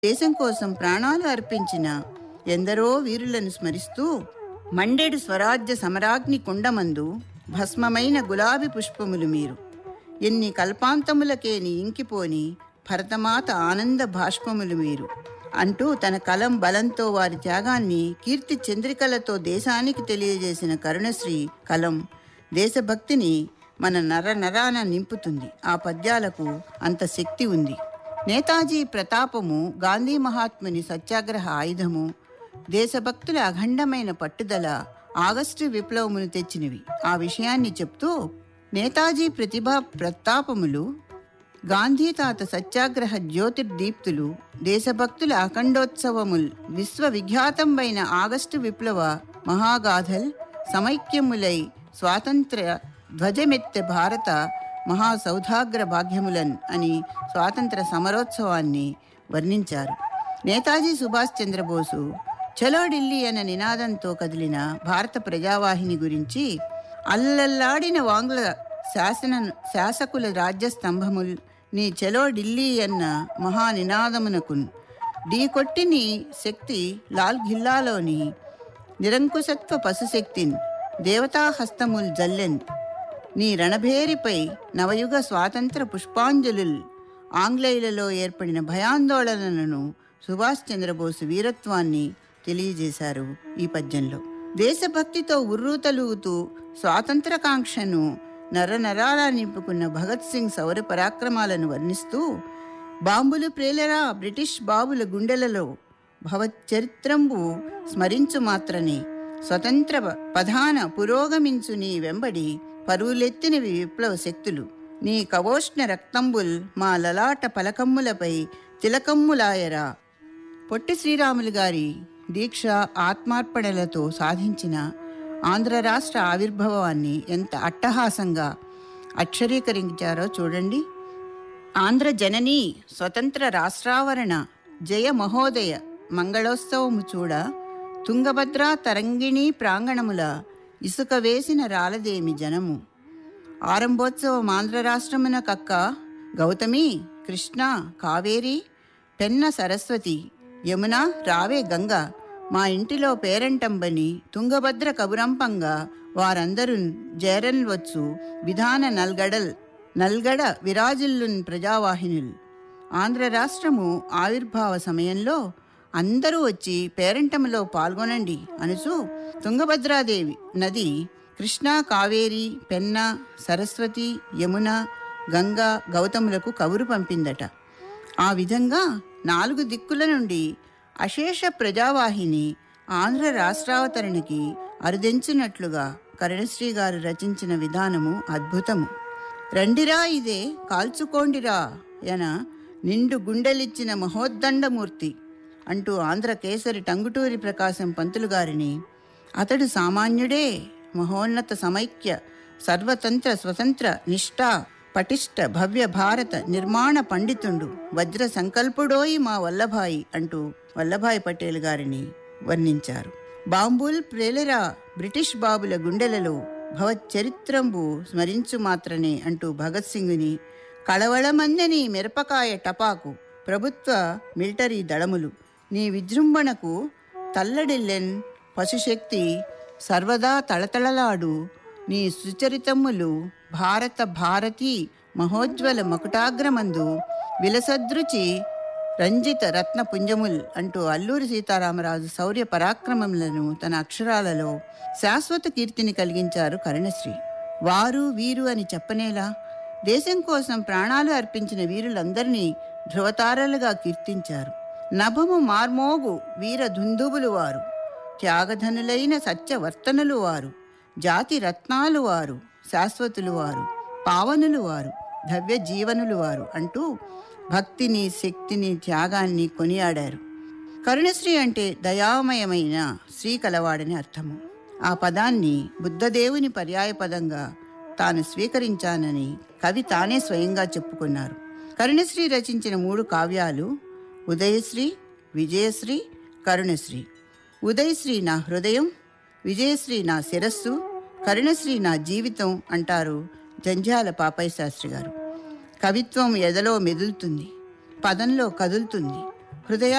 దేశం కోసం ప్రాణాలు అర్పించిన ఎందరో వీరులను స్మరిస్తూ మండెడు స్వరాజ్య సమరాగ్ని కుండమందు భస్మమైన గులాబీ పుష్పములు మీరు ఎన్ని కల్పాంతములకేని ఇంకిపోని భరతమాత ఆనంద భాష్పములు మీరు అంటూ తన కలం బలంతో వారి త్యాగాన్ని కీర్తి చంద్రికలతో దేశానికి తెలియజేసిన కరుణశ్రీ కలం దేశభక్తిని మన నర నరాన నింపుతుంది ఆ పద్యాలకు అంత శక్తి ఉంది నేతాజీ ప్రతాపము గాంధీ మహాత్ముని సత్యాగ్రహ ఆయుధము దేశభక్తుల అఖండమైన పట్టుదల ఆగస్టు విప్లవమును తెచ్చినవి ఆ విషయాన్ని చెప్తూ నేతాజీ ప్రతిభా ప్రతాపములు గాంధీ తాత సత్యాగ్రహ జ్యోతిర్దీప్తులు దేశభక్తుల అఖండోత్సవముల్ విశ్వవిఖ్యాతంబైన ఆగస్టు విప్లవ మహాగాథల్ సమైక్యములై స్వాతంత్ర్య ధ్వజమెత్తె భారత మహాసౌధాగ్ర భాగ్యములన్ అని స్వాతంత్ర సమరోత్సవాన్ని వర్ణించారు నేతాజీ సుభాష్ చంద్రబోసు చలో ఢిల్లీ అన్న నినాదంతో కదిలిన భారత ప్రజావాహిని గురించి అల్లల్లాడిన వాంగ్ల శాసన శాసకుల రాజ్య స్తంభముల్ నీ చలో ఢిల్లీ అన్న మహానినాదమునకు ఢీ కొట్టిని శక్తి లాల్ ఘిల్లాలోని నిరంకుశత్వ పశుశక్తిన్ దేవతాహస్తముల్ జల్లెన్ నీ రణభేరిపై నవయుగ స్వాతంత్ర పుష్పాంజలుల్ ఆంగ్లేయులలో ఏర్పడిన భయాందోళనలను సుభాష్ చంద్రబోసు వీరత్వాన్ని తెలియజేశారు ఈ పద్యంలో దేశభక్తితో ఉర్రూతలూగుతూ స్వాతంత్రకాంక్షను నరనరాలా నింపుకున్న భగత్ సింగ్ సౌర పరాక్రమాలను వర్ణిస్తూ బాంబులు ప్రేలరా బ్రిటిష్ బాబుల గుండెలలో భవచ్చరిత్రంబు స్మరించు మాత్రనే స్వతంత్ర పధాన పురోగమించు నీ వెంబడి పరువులెత్తినవి విప్లవ శక్తులు నీ కవోష్ణ రక్తంబుల్ మా లలాట పలకమ్ములపై తిలకమ్ములాయరా పొట్టి శ్రీరాములు గారి దీక్ష ఆత్మార్పణలతో సాధించిన ఆంధ్ర రాష్ట్ర ఆవిర్భావాన్ని ఎంత అట్టహాసంగా అక్షరీకరించారో చూడండి ఆంధ్ర జననీ స్వతంత్ర రాష్ట్రావరణ జయ మహోదయ మంగళోత్సవము చూడ తుంగభద్ర తరంగిణీ ప్రాంగణముల ఇసుక వేసిన రాలదేమి జనము ఆరంభోత్సవం ఆంధ్ర రాష్ట్రమున కక్క గౌతమి కృష్ణ కావేరి పెన్న సరస్వతి యమున రావే గంగ మా ఇంటిలో పేరంటంబని తుంగభద్ర కబురంపంగా వారందరూ జేరన్వచ్చు విధాన నల్గడల్ నల్గడ విరాజిల్లున్ ప్రజావాహినుల్ ఆంధ్ర రాష్ట్రము ఆవిర్భావ సమయంలో అందరూ వచ్చి పేరంటములో పాల్గొనండి అనుచు తుంగభద్రాదేవి నది కృష్ణా కావేరి పెన్న సరస్వతి యమున గంగా గౌతములకు కబురు పంపిందట ఆ విధంగా నాలుగు దిక్కుల నుండి అశేష ప్రజావాహిని ఆంధ్ర రాష్ట్రావతరణకి అరుదెంచినట్లుగా కరుణశ్రీ గారు రచించిన విధానము అద్భుతము రండిరా ఇదే కాల్చుకోండిరా ఎన నిండు గుండెలిచ్చిన మహోద్దండమూర్తి అంటూ ఆంధ్ర కేసరి టంగుటూరి ప్రకాశం పంతులు గారిని అతడు సామాన్యుడే మహోన్నత సమైక్య సర్వతంత్ర స్వతంత్ర నిష్ఠా పటిష్ట భవ్య భారత నిర్మాణ పండితుండు వజ్ర సంకల్పుడోయి మా వల్లభాయి అంటూ వల్లభాయ్ పటేల్ గారిని వర్ణించారు బాంబుల్ ప్రేలరా బ్రిటిష్ బాబుల గుండెలలో భవచ్చరిత్రంబు స్మరించు మాత్రనే అంటూ భగత్ సింగుని కళవళమందని మిరపకాయ టపాకు ప్రభుత్వ మిలిటరీ దళములు నీ విజృంభణకు తల్లడిల్లెన్ పశుశక్తి సర్వదా తళతళలాడు నీ సుచరితములు భారత భారతి మహోజ్వల మకుటాగ్రమందు విలసదృచి రంజిత రత్న పుంజముల్ అంటూ అల్లూరి సీతారామరాజు శౌర్య పరాక్రమములను తన అక్షరాలలో శాశ్వత కీర్తిని కలిగించారు కరుణశ్రీ వారు వీరు అని చెప్పనేలా దేశం కోసం ప్రాణాలు అర్పించిన వీరులందరినీ ధృవతారలుగా కీర్తించారు నభము మార్మోగు వీర దుందుబులు వారు త్యాగధనులైన సత్యవర్తనులు వారు జాతి రత్నాలు వారు శాశ్వతులు వారు పావనులు వారు భవ్య జీవనులు వారు అంటూ భక్తిని శక్తిని త్యాగాన్ని కొనియాడారు కరుణశ్రీ అంటే దయామయమైన శ్రీ కలవాడని అర్థము ఆ పదాన్ని బుద్ధదేవుని పర్యాయపదంగా తాను స్వీకరించానని కవి తానే స్వయంగా చెప్పుకున్నారు కరుణశ్రీ రచించిన మూడు కావ్యాలు ఉదయశ్రీ విజయశ్రీ కరుణశ్రీ ఉదయశ్రీ నా హృదయం విజయశ్రీ నా శిరస్సు కరుణశ్రీ నా జీవితం అంటారు జంజాల పాపయ్య శాస్త్రి గారు కవిత్వం ఎదలో మెదులుతుంది పదంలో కదులుతుంది హృదయ